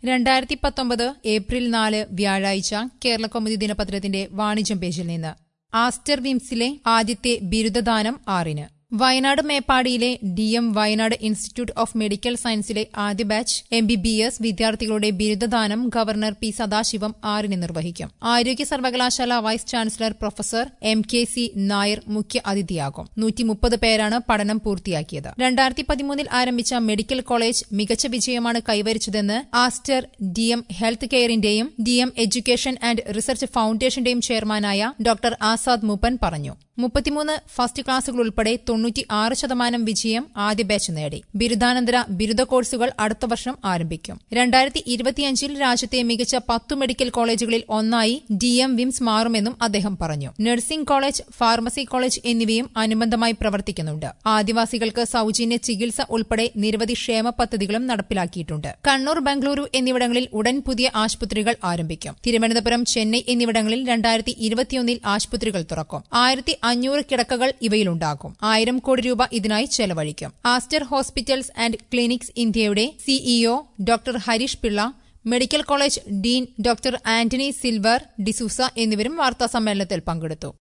രണ്ടായിരത്തി പത്തൊമ്പത് ഏപ്രിൽ നാല് വ്യാഴാഴ്ച കേരള കൗമുദി ദിനപത്രത്തിന്റെ വാണിജ്യം പേജിൽ നിന്ന് ആസ്റ്റർ വിംസിലെ ആദ്യത്തെ ബിരുദദാനം ആറിന് വയനാട് മേപ്പാടിയിലെ D M Wayanad institute of medical സയൻസിലെ ആദ്യ batch M B B S വിദ്യാർത്ഥികളുടെ ബിരുദദാനം ഗവർണർ പി സദാശിവം ആറിന് നിർവഹിക്കും ആരോഗ്യ സർവകലാശാല vice chancellor professor M K C Nair മുഖ്യ അതിഥിയാകും നൂറ്റി മുപ്പത് പേരാണ് പഠനം പൂർത്തിയാക്കിയത് രണ്ടായിരത്തി പതിമൂന്നിൽ ആരംഭിച്ച മെഡിക്കൽ കോളേജ് മികച്ച വിജയമാണ് കൈവരിച്ചതെന്ന് ആസ്റ്റർ ഡി എം ഹെൽത്ത് കെയറിന്റെയും D M education and research ഫൌണ്ടേഷന്റെയും ചെയർമാനായ ഡോക്ടർ ആസാദ് മൂപ്പൻ പറഞ്ഞു മുപ്പത്തിമൂന്ന് ഫസ്റ്റ് ക്ലാസുകൾ ഉൾപ്പെടെ തൊണ്ണൂറ്റി ആറ് ശതമാനം വിജയം ആദ്യ ബാച്ച് നേടി ബിരുദാനന്തര ബിരുദ കോഴ്സുകൾ അടുത്ത വർഷം ആരംഭിക്കും രണ്ടായിരത്തി ഇരുപത്തിയഞ്ചിൽ രാജ്യത്തെ മികച്ച പത്തു മെഡിക്കൽ കോളേജുകളിൽ ഒന്നായി ഡി എം വിംസ് മാറുമെന്നും അദ്ദേഹം പറഞ്ഞു നഴ്സിംഗ് കോളേജ് ഫാർമസി കോളേജ് എന്നിവയും അനുബന്ധമായി പ്രവർത്തിക്കുന്നുണ്ട് ആദിവാസികൾക്ക് സൌജന്യ ചികിത്സ ഉൾപ്പെടെ നിരവധി ക്ഷേമ പദ്ധതികളും നടപ്പിലാക്കിയിട്ടുണ്ട് കണ്ണൂർ ബംഗളൂരു എന്നിവിടങ്ങളിൽ ഉടൻ പുതിയ ആശുപത്രികൾ ആരംഭിക്കും തിരുവനന്തപുരം ചെന്നൈ എന്നിവിടങ്ങളിൽ രണ്ടായിരത്തി ഇരുപത്തിയൊന്നിൽ ആശുപത്രികൾ തുറക്കും ആയിരത്തി അഞ്ഞൂറ് കിടക്കകൾ ഇവയിലുണ്ടാകും ആയിരം കോടി രൂപ ഇതിനായി ചെലവഴിക്കും ആസ്റ്റർ ഹോസ്പിറ്റൽസ് ആൻഡ് ക്ലിനിക്സ് ഇന്ത്യയുടെ CEO doctor Harish Pillai medical college dean doctor Antony Silver D'Souza എന്നിവരും വാർത്താസമ്മേളനത്തിൽ പങ്കെടുത്തു